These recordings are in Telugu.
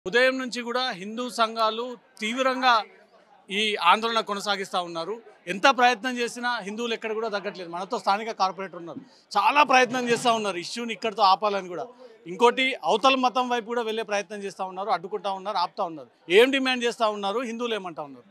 ఉదయం నుంచి కూడా హిందూ సంఘాలు తీవ్రంగా ఈ ఆందోళన కొనసాగిస్తూ ఉన్నారు ఎంత ప్రయత్నం చేసినా హిందువులు ఎక్కడ కూడా తగ్గట్లేదు మనతో స్థానిక కార్పొరేటర్ ఉన్నారు చాలా ప్రయత్నం చేస్తూ ఉన్నారు ఇష్యూని ఇక్కడితో ఆపాలని కూడా ఇంకోటి అవతల మతం వైపు కూడా వెళ్ళే ప్రయత్నం చేస్తూ ఉన్నారు అడ్డుకుంటా ఉన్నారు ఆపుతా ఉన్నారు ఏం డిమాండ్ చేస్తూ ఉన్నారు హిందువులు ఏమంటా ఉన్నారు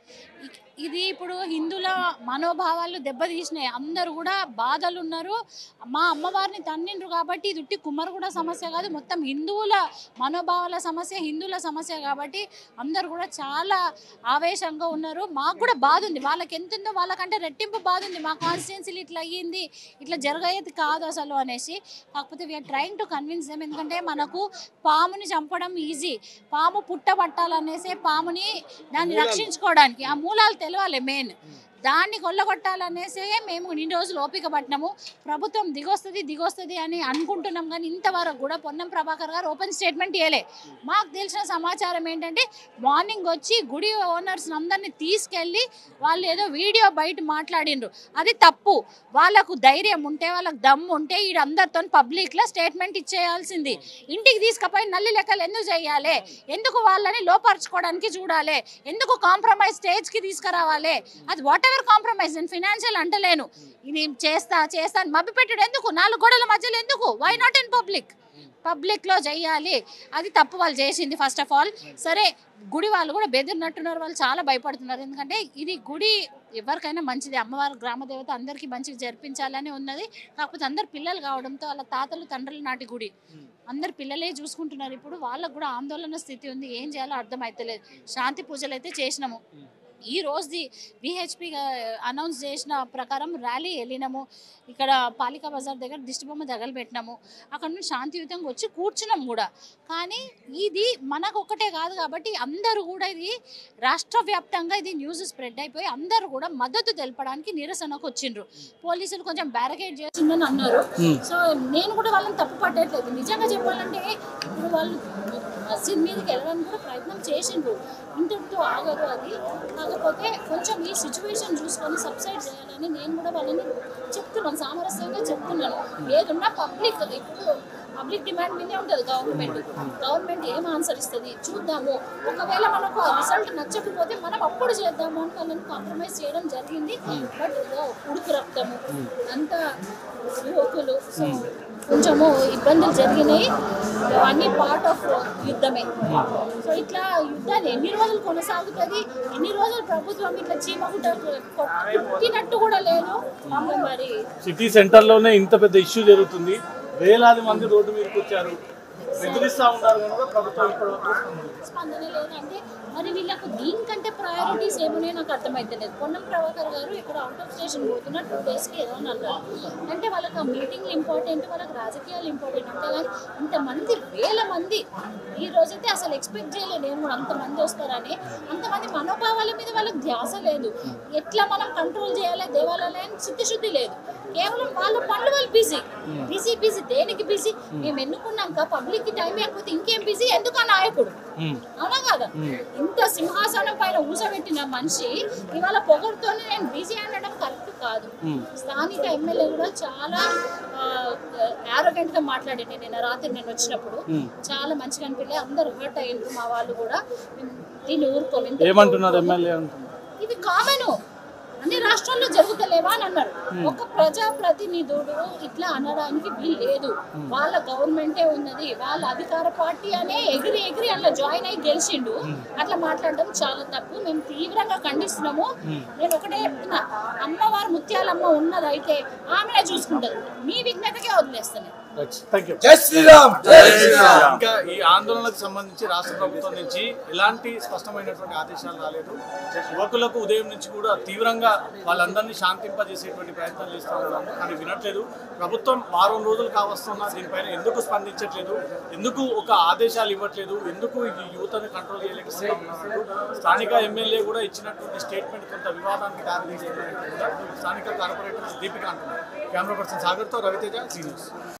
ఇ- ఇది ఇప్పుడు హిందువుల మనోభావాలు దెబ్బతీసినాయి అందరూ కూడా బాధలు ఉన్నారు మా అమ్మవారిని తన్నిండ్రు కాబట్టి ఇది ఉట్టి కుమ్మరుగుడ సమస్య కాదు మొత్తం హిందువుల మనోభావాల సమస్య హిందువుల సమస్య కాబట్టి అందరూ కూడా చాలా ఆవేశంగా ఉన్నారు మాకు కూడా బాధ ఉంది వాళ్ళకి ఎంత ఉందో వాళ్ళకంటే రెట్టింపు బాధ ఉంది మా కాన్స్టిట్యున్సీలు ఇట్లా అయ్యింది ఇట్లా జరగేది కాదు అసలు అనేసి కాకపోతే we're trying to convince them ఎందుకంటే మనకు పాముని చంపడం ఈజీ పాము పుట్టబట్టాలనేసి పాముని దాన్ని రక్షించుకోవడానికి ఆ మూలాలు తెలవాలి మెయిన్ దాన్ని కొల్లగొట్టాలనేసే మేము ఇన్ని రోజులు ఓపిక పట్టినాము ప్రభుత్వం దిగొస్తుంది దిగొస్తుంది అని అనుకుంటున్నాం కానీ ఇంతవరకు కూడా పొన్నం ప్రభాకర్ గారు ఓపెన్ స్టేట్మెంట్ ఇవ్వలే మాకు తెలిసిన సమాచారం ఏంటంటే మార్నింగ్ వచ్చి గుడి ఓనర్స్ అందరినీ తీసుకెళ్ళి వాళ్ళు ఏదో వీడియో బయట మాట్లాడిండ్రు అది తప్పు వాళ్ళకు ధైర్యం ఉంటే వాళ్ళకు దమ్ము ఉంటే ఈ అందరితో పబ్లిక్లో స్టేట్మెంట్ ఇచ్చేయాల్సింది ఇంటికి తీసుకుపోయి నల్లి లెక్కలు ఎందుకు చేయాలి ఎందుకు వాళ్ళని లోపరుచుకోవడానికి చూడాలి ఎందుకు కాంప్రమైజ్ స్టేజ్కి తీసుకురావాలి అది వాట్ ఎవర్ కాంప్రమైజ్ నేను ఫినాన్షియల్ అంటలేను ఇది చేస్తా చేస్తా అని మభ్య పెట్టాడు ఎందుకు నాలుగు గోడల మధ్యలో ఎందుకు వై నాట్ ఇన్ పబ్లిక్ పబ్లిక్లో చెయ్యాలి అది తప్పు వాళ్ళు చేసింది ఫస్ట్ ఆఫ్ ఆల్ సరే గుడి వాళ్ళు కూడా బెదిరినట్టున్నారు వాళ్ళు చాలా భయపడుతున్నారు ఎందుకంటే ఇది గుడి ఎవరికైనా మంచిది అమ్మవారి గ్రామ దేవత అందరికీ మంచిగా జరిపించాలని ఉన్నది కాకపోతే అందరు పిల్లలు కావడంతో వాళ్ళ తాతలు తండ్రుల నాటి గుడి అందరు పిల్లలే చూసుకుంటున్నారు ఇప్పుడు వాళ్ళకు కూడా ఆందోళన స్థితి ఉంది ఏం చేయాలో అర్థం అవుతలేదు శాంతి పూజలు అయితే చేసినాము ఈ రోజుది విహెచ్పి అనౌన్స్ చేసిన ప్రకారం ర్యాలీ వెళ్ళినాము ఇక్కడ పాలికా బజార్ దగ్గర దిష్టిబొమ్మ తగలబెట్టినాము అక్కడ నుంచి శాంతియుతంగా వచ్చి కూర్చున్నాం కూడా కానీ ఇది మనకు ఒకటే కాదు కాబట్టి అందరూ కూడా ఇది రాష్ట్ర వ్యాప్తంగా ఇది న్యూస్ స్ప్రెడ్ అయిపోయి అందరూ కూడా మద్దతు తెలపడానికి నిరసనకు వచ్చిండ్రు పోలీసులు కొంచెం బ్యారికేడ్ చేసిందని అన్నారు సో నేను కూడా వాళ్ళని తప్పు పట్టట్లేదు నిజంగా చెప్పాలంటే ఇప్పుడు వాళ్ళు మసీద్ మీదకి వెళ్ళడానికి కూడా ప్రయత్నం చేసిండ్రు ఇంతటితో ఆగదు అది కాకపోతే కొంచెం ఈ సిచ్యువేషన్ చూసుకొని సబ్సైడ్ చేయాలని నేను కూడా వాళ్ళని చెప్తున్నాను సామరస్యంగా చెప్తున్నాను ఏదున్నా పబ్లిక్ ఇప్పుడు పబ్లిక్ డిమాండ్ మీదే ఉంటుంది గవర్నమెంట్ గవర్నమెంట్ ఏం ఆన్సర్ ఇస్తుంది చూద్దాము ఒకవేళ మనకు ఆ రిజల్ట్ నచ్చకపోతే మనం అప్పుడు చేద్దాము అని వాళ్ళని కాంప్రమైజ్ చేయడం జరిగింది బట్ ఇదో ఉడుకు రక్తము అంతా యువకులు సో కొంచెము ఇబ్బందులు జరిగినాయి అన్ని పార్ట్ ఆఫ్ యుద్ధమే సో ఇట్లా యుద్ధాన్ని ఎన్ని రోజులు కొనసాగుతుంది ఎన్ని రోజులు ప్రభుత్వం ఇట్లా చీమగుట్ట కొట్టినట్టు కూడా లేదు మరి సిటీ సెంటర్లోనే ఇంత పెద్ద ఇష్యూ జరుగుతుంది వేలాది మంది రోడ్డు మీదకి వచ్చారు బెదిరిస్తా ఉన్నారు కనుక ప్రభుత్వం ఇప్పటివరకు స్పందన లేదంటే మరి వీళ్ళకు దీనికంటే ప్రయారిటీస్ ఏమున్నాయో నాకు అర్థమైతలేదు పొన్నం ప్రభాకర్ గారు ఇక్కడ అవుట్ ఆఫ్ స్టేషన్ పోతున్న టూ డేస్కి ఏదో అని అన్నారు అంటే వాళ్ళకి ఆ మీటింగ్లు ఇంపార్టెంట్ వాళ్ళకి రాజకీయాలు ఇంపార్టెంట్ అంతే కానీ ఇంతమంది వేల మంది ఈ రోజైతే అసలు ఎక్స్పెక్ట్ చేయలేదు నేను కూడా అంతమంది వస్తారని అంతమంది మనోభావాల మీద వాళ్ళకి ధ్యాస లేదు ఎట్లా మనం కంట్రోల్ చేయాలి దేవాలయాన్ని చిత్తశుద్ధి లేదు కేవలం వాళ్ళ పనులు వాళ్ళు బిజీ బిజీ బిజీ దేనికి బిజీ మేము ఎన్నుకున్నాక పబ్లిక్ కి టైం లేకపోతే ఇంకేం బిజీ ఎందుకు ఆ నాయకుడు అవునా కదా ఇంత సింహాసనం పైన ఊసబెట్టిన మనిషి ఇవాళ పొగరుతోనే నేను బిజీ అనడం కరెక్ట్ కాదు స్థానిక ఎమ్మెల్యే కూడా చాలా ఆరోగెంట్ గా మాట్లాడింది నేను రాత్రి నేను వచ్చినప్పుడు చాలా మంచిగా అనిపించలే అందరు హర్ట్ అయ్యిండ్రు మా వాళ్ళు కూడా మేము దీన్ని ఊరుకోము ఇంత ఏమంటున్నారు ఎమ్మెల్యే అంటున్నారు ఇది కామన్ అన్ని రాష్ట్రాల్లో జరుగుతలేవా అని అన్నారు ఒక ప్రజాప్రతినిధుడు ఇట్లా అనడానికి వీలు లేదు వాళ్ళ గవర్నమెంటే ఉన్నది వాళ్ళ అధికార పార్టీ అనే ఎగిరి ఎగిరి అట్లా జాయిన్ అయ్యి గెలిచిండు అట్లా మాట్లాడడం చాలా తప్పు మేము తీవ్రంగా ఖండిస్తున్నాము నేను ఒకటే చెప్తున్నా అమ్మవారు ముత్యాలమ్మ ఉన్నదైతే ఆమెనే చూసుకుంటది మీ విఘ్నతకే వదిలేస్తాను థ్యాంక్ యూ జై శ్రీరామ్ జై శ్రీరామ్ ఇంకా ఈ ఆందోళనకు సంబంధించి రాష్ట్ర ప్రభుత్వం నుంచి ఎలాంటి స్పష్టమైనటువంటి ఆదేశాలు రాలేదు యువకులకు ఉదయం నుంచి కూడా తీవ్రంగా వాళ్ళందరినీ శాంతింపజేసేటువంటి ప్రయత్నాలు చేస్తూ ఉన్నాము కానీ వినట్లేదు ప్రభుత్వం వారం రోజులు కావస్తున్నా దీనిపైన ఎందుకు స్పందించట్లేదు ఎందుకు ఒక ఆదేశాలు ఇవ్వట్లేదు ఎందుకు ఈ యువతను కంట్రోల్ చేయలేకపోతా ఉన్నారు స్థానిక ఎమ్మెల్యే కూడా ఇచ్చినటువంటి స్టేట్మెంట్ కొంత వివాదానికి దారితీసేటువంటి కూడా స్థానిక కార్పొరేటర్ దీపిక అంటున్నారు కెమెరా పర్సన్ సాగర్తో రవితేజ సీ న్యూస్